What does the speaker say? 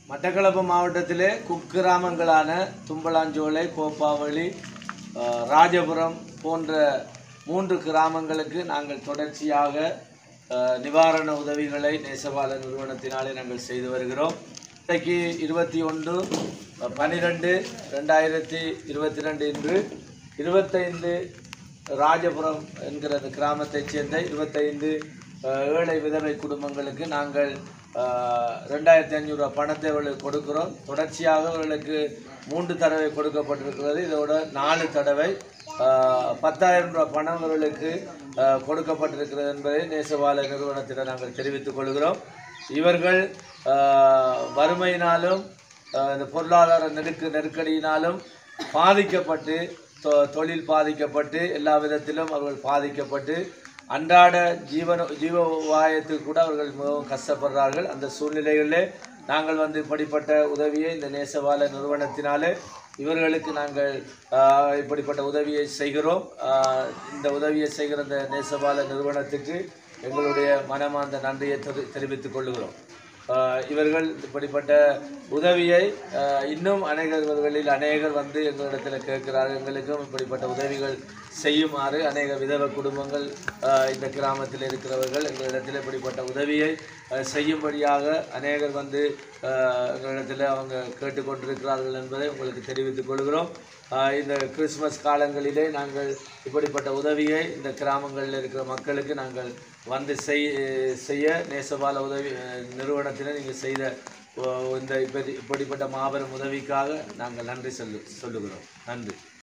மட்டக்களப்பு மாவட்டத்திலே குக்கிராமங்களான தும்பலாஞ்சோலை கோப்பாவளி அஹ், ராஜபுரம் போன்ற மூன்று கிராமங்களுக்கு நாங்கள் தொடர்ச்சியாக அஹ், நிவாரண உதவிகளை நேசபால நிறுவனத்தினாலே நாங்கள் செய்து வருகிறோம் இன்றைக்கு இருபத்தி ஒன்று பன்னிரெண்டு ரெண்டாயிரத்தி இருபத்தி ரெண்டு இன்று இருபத்தைந்து ராஜபுரம் என்கிற அந்த கிராமத்தைச் சேர்ந்த இருபத்தைந்து அஹ், ஏழை விதவை குடும்பங்களுக்கு நாங்கள் அஹ், ரெண்டாயிரத்தி ஐநூறுரூவா பணத்தை அவர்களுக்கு கொடுக்கிறோம் தொடர்ச்சியாக அவர்களுக்கு மூன்று தடவை கொடுக்கப்பட்டிருக்கிறது இதோட நாலு தடவை அஹ், பத்தாயிரம் ரூபாய் பணம் அவர்களுக்கு அஹ், கொடுக்கப்பட்டிருக்கிறது என்பதை நேசவால நிறுவனத்திடம் நாங்கள் தெரிவித்துக் கொள்கிறோம் இவர்கள் அஹ், வறுமையினாலும் அஹ், இந்த பொருளாதார நெருக்க நெருக்கடியினாலும் பாதிக்கப்பட்டு தொ- தொழில் பாதிக்கப்பட்டு எல்லா விதத்திலும் அவர்கள் பாதிக்கப்பட்டு அன்றாட ஜீவன ஜீவவாயத்துக்கு கூட அவர்கள் மிகவும் கஷ்டப்படுறார்கள் அந்த சூழ்நிலைகளிலே நாங்கள் வந்து இப்படிப்பட்ட உதவியை இந்த நேசவால நிறுவனத்தினாலே இவர்களுக்கு நாங்கள் ஆஹ், இப்படிப்பட்ட உதவியை செய்கிறோம் ஆஹ், இந்த உதவியை செய்கிற இந்த நேசபால நிறுவனத்துக்கு எங்களுடைய மனமார்ந்த நன்றியை தெரி தெரிவித்துக் கொள்கிறோம் ஆஹ், இவர்கள் இப்படிப்பட்ட உதவியை ஆஹ், இன்னும் அநேகர்களில் அநேகர் வந்து எங்களிடத்தில் கேட்கிறார்கள் எங்களுக்கும் இப்படிப்பட்ட உதவிகள் செய்யுமாறு அநேக விதவ குடும்பங்கள் ஆஹ், இந்த கிராமத்தில் இருக்கிறவர்கள் எங்களிடத்தில் இப்படிப்பட்ட உதவியை ஆஹ், செய்யும்படியாக அநேகர் வந்து ஆஹ், எங்களிடத்தில் அவங்க கேட்டுக்கொண்டிருக்கிறார்கள் என்பதை உங்களுக்கு தெரிவித்துக் கொள்கிறோம் ஆஹ், இந்த கிறிஸ்மஸ் காலங்களிலே நாங்கள் இப்படிப்பட்ட உதவியை இந்த கிராமங்களில் இருக்கிற மக்களுக்கு நாங்கள் வந்து செய் செய்ய நேசபால உதவி அஹ், நிறுவனத்தினர் நீங்கள் செய்த ஓ, இந்த இப்படி இப்படிப்பட்ட மாபெரும் உதவிக்காக நாங்கள் நன்றி சொல்லு சொல்லுகிறோம் நன்றி